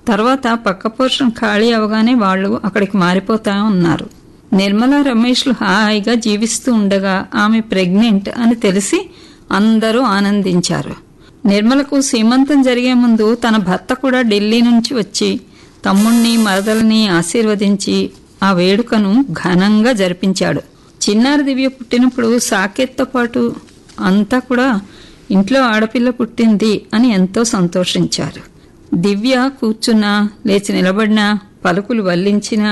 తర్వాత పక్క పోర్షన్ ఖాళీ అవగానే వాళ్ళు అక్కడికి మారిపోతా ఉన్నారు నిర్మల రమేష్లు హాయిగా జీవిస్తూ ఉండగా ఆమె ప్రెగ్నెంట్ అని తెలిసి అందరూ ఆనందించారు నిర్మలకు సీమంతం జరిగే ముందు తన భర్త కూడా ఢిల్లీ నుంచి వచ్చి తమ్ముణ్ణి మరదల్ని ఆశీర్వదించి ఆ వేడుకను ఘనంగా జరిపించాడు చిన్నారి దివ్య పుట్టినప్పుడు సాకేత్తో పాటు అంతా కూడా ఇంట్లో ఆడపిల్ల పుట్టింది అని ఎంతో సంతోషించారు దివ్య కూర్చున్నా లేచి నిలబడినా పలుకులు వల్లించినా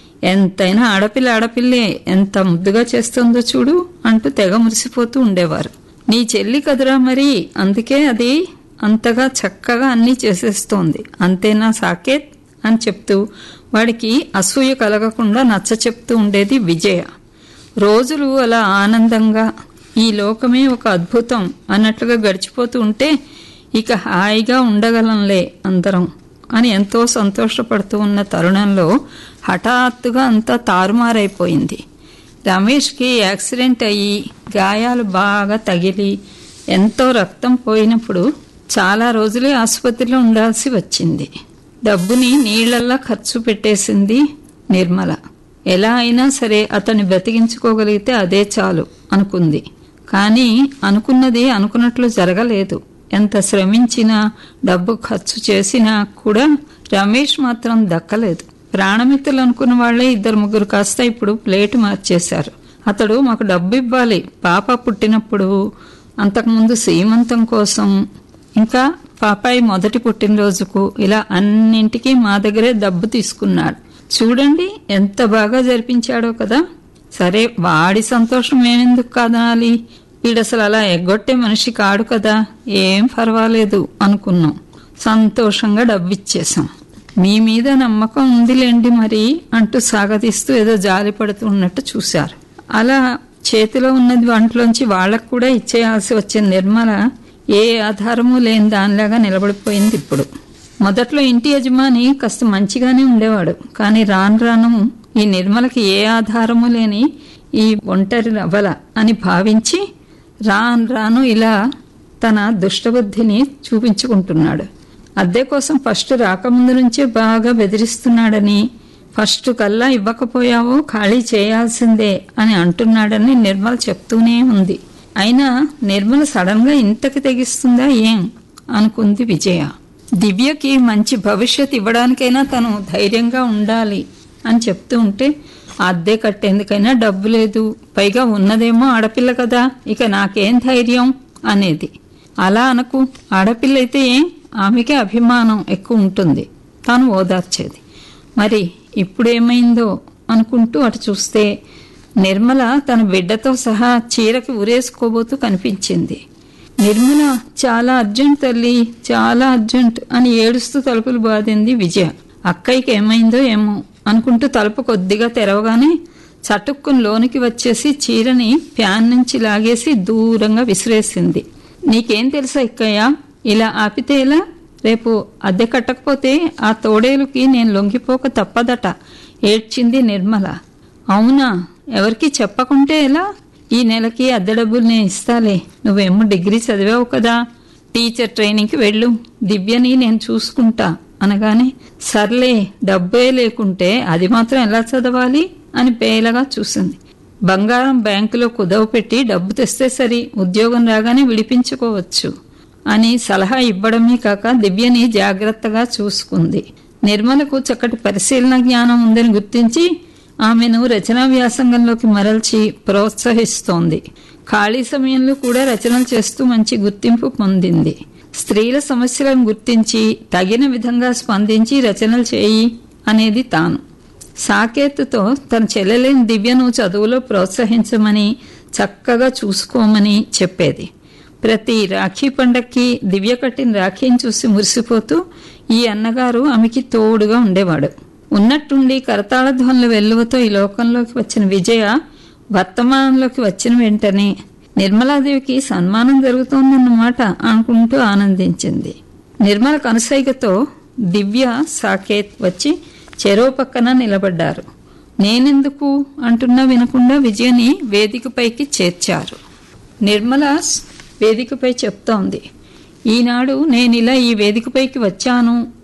ఎంతైనా ఆడపిల్ల ఆడపిల్లే ఎంత ముద్దుగా చేస్తుందో చూడు అంటూ తెగ మురిసిపోతూ ఉండేవారు నీ చెల్లి కదురా మరి అందుకే అది అంతగా చక్కగా అన్నీ చేసేస్తోంది అంతేనా సాకేత్ అని చెప్తూ వాడికి అసూయ కలగకుండా నచ్చ చెప్తూ ఉండేది విజయ రోజులు అలా ఆనందంగా ఈ లోకమే ఒక అద్భుతం అన్నట్లుగా గడిచిపోతూ ఉంటే ఇక హాయిగా ఉండగలంలే అందరం అని ఎంతో సంతోషపడుతూ ఉన్న తరుణంలో హఠాత్తుగా అంతా తారుమారైపోయింది రమేష్కి యాక్సిడెంట్ అయ్యి గాయాలు బాగా తగిలి ఎంతో రక్తం పోయినప్పుడు చాలా రోజులే ఆసుపత్రిలో ఉండాల్సి వచ్చింది డబ్బుని నీళ్లల్లా ఖర్చు పెట్టేసింది నిర్మల ఎలా అయినా సరే అతన్ని బ్రతికించుకోగలిగితే అదే చాలు అనుకుంది కానీ అనుకున్నది అనుకున్నట్లు జరగలేదు ఎంత శ్రమించినా డబ్బు ఖర్చు చేసినా కూడా రమేష్ మాత్రం దక్కలేదు ప్రాణమిత్రులు అనుకున్న వాళ్లే ఇద్దరు ముగ్గురు కాస్త ఇప్పుడు ప్లేట్ మార్చేశారు అతడు మాకు డబ్బు ఇవ్వాలి పాప పుట్టినప్పుడు అంతకుముందు సీమంతం కోసం ఇంకా పాపాయి మొదటి పుట్టినరోజుకు ఇలా అన్నింటికీ మా దగ్గరే డబ్బు తీసుకున్నాడు చూడండి ఎంత బాగా జరిపించాడో కదా సరే వాడి సంతోషం మేమెందుకు కాదనాలి వీడసలు అలా ఎగ్గొట్టే మనిషి కాడు కదా ఏం పర్వాలేదు అనుకున్నాం సంతోషంగా డబ్బిచ్చేశాం మీ మీద నమ్మకం ఉందిలేండి మరి అంటూ సాగతీస్తూ ఏదో జాలి పడుతున్నట్టు చూశారు అలా చేతిలో ఉన్నది వంటలోంచి వాళ్ళకు కూడా ఇచ్చేయాల్సి వచ్చిన నిర్మల ఏ ఆధారము లేని దానిలాగా నిలబడిపోయింది ఇప్పుడు మొదట్లో ఇంటి యజమాని కాస్త మంచిగానే ఉండేవాడు కానీ రాను రాను ఈ నిర్మలకి ఏ ఆధారము లేని ఈ ఒంటరి రవ్వల అని భావించి రాను రాను ఇలా తన దుష్టబుద్ధిని చూపించుకుంటున్నాడు అద్దె కోసం ఫస్ట్ రాకముందు నుంచే బాగా బెదిరిస్తున్నాడని ఫస్ట్ కల్లా ఇవ్వకపోయావో ఖాళీ చేయాల్సిందే అని అంటున్నాడని నిర్మల చెప్తూనే ఉంది అయినా నిర్మల సడన్ గా ఇంతకి తెగిస్తుందా ఏం అనుకుంది విజయ దివ్యకి మంచి భవిష్యత్ ఇవ్వడానికైనా తను ధైర్యంగా ఉండాలి అని చెప్తూ ఉంటే అద్దె కట్టేందుకైనా డబ్బు లేదు పైగా ఉన్నదేమో ఆడపిల్ల కదా ఇక నాకేం ధైర్యం అనేది అలా అనకు ఆడపిల్ల అయితే ఏం ఆమెకే అభిమానం ఎక్కువ ఉంటుంది తాను ఓదార్చేది మరి ఇప్పుడేమైందో అనుకుంటూ అటు చూస్తే నిర్మల తన బిడ్డతో సహా చీరకి ఉరేసుకోబోతూ కనిపించింది నిర్మల చాలా అర్జెంట్ తల్లి చాలా అర్జెంట్ అని ఏడుస్తూ తలుపులు బాధింది విజయ అక్కయ్యకి ఏమైందో ఏమో అనుకుంటూ తలుపు కొద్దిగా తెరవగానే చటుక్కుని లోనికి వచ్చేసి చీరని ఫ్యాన్ నుంచి లాగేసి దూరంగా విసిరేసింది నీకేం తెలుసా ఇక్కయ్య ఇలా ఆపితే ఎలా రేపు అద్దె కట్టకపోతే ఆ తోడేలుకి నేను లొంగిపోక తప్పదట ఏడ్చింది నిర్మల అవునా ఎవరికి చెప్పకుంటే ఎలా ఈ నెలకి అద్దె డబ్బులు నేను ఇస్తాలే నువ్వేమో డిగ్రీ చదివావు కదా టీచర్ ట్రైనింగ్కి వెళ్ళు దివ్యని నేను చూసుకుంటా అనగానే సర్లే డబ్బే లేకుంటే అది మాత్రం ఎలా చదవాలి అని పేలగా చూసింది బంగారం బ్యాంకులో కుదవ పెట్టి డబ్బు తెస్తే సరి ఉద్యోగం రాగానే విడిపించుకోవచ్చు అని సలహా ఇవ్వడమే కాక దివ్యని జాగ్రత్తగా చూసుకుంది నిర్మలకు చక్కటి పరిశీలన జ్ఞానం ఉందని గుర్తించి ఆమెను రచనా వ్యాసంగంలోకి మరల్చి ప్రోత్సహిస్తోంది ఖాళీ సమయంలో కూడా రచనలు చేస్తూ మంచి గుర్తింపు పొందింది స్త్రీల సమస్యలను గుర్తించి తగిన విధంగా స్పందించి రచనలు చేయి అనేది తాను సాకేత్తుతో తన చెల్లెలేని దివ్యను చదువులో ప్రోత్సహించమని చక్కగా చూసుకోమని చెప్పేది ప్రతి రాఖీ పండక్కి దివ్య కట్టిన రాఖీని చూసి మురిసిపోతూ ఈ అన్నగారు ఆమెకి తోడుగా ఉండేవాడు ఉన్నట్టుండి కరతాళ ధ్వనుల వెల్లువతో ఈ లోకంలోకి వచ్చిన విజయ వర్తమానంలోకి వచ్చిన వెంటనే నిర్మలాదేవికి సన్మానం జరుగుతోందన్నమాట అనుకుంటూ ఆనందించింది నిర్మల కనుసైగతో దివ్య సాకేత్ వచ్చి చెరువు పక్కన నిలబడ్డారు నేనెందుకు అంటున్నా వినకుండా విజయని వేదికపైకి చేర్చారు నిర్మల వేదికపై చెప్తోంది ఈనాడు నేను ఇలా ఈ వేదికపైకి వచ్చాను